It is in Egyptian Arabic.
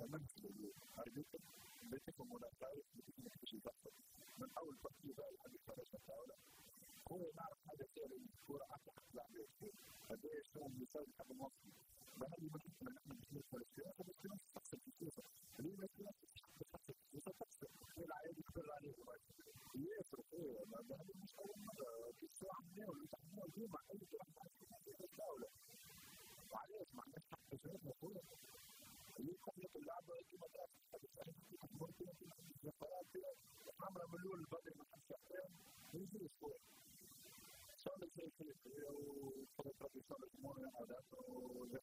مثل ارجوكم بيتكم مناسبات بيتكم اكتشافات من اول ترتيب الحديث على التعالى هو يعرف هذا الشيء الكورة حتى حتى عليه قد ايش هو مثال حق مصر بهذه المشكلة اللي احنا بنشوف فلسطين فلسطين تحصل في السياسة ليه ما يصير تحصل في السياسة تحصل هي العيال يكبر عليه يفرق ايه هذه مش اول مرة في الساعة عملية ولا تعملها اليوم مع اي واحد في الدولة وعليه ما عندناش حق تجارب مفهومة اللي يخلق اللعبة يجي مدرسة ممكن في قرارات عمرو ملول بدل ما كان شهرين يجي اسبوع صار زي كذا وصارت ربي صارت امور عادات وزي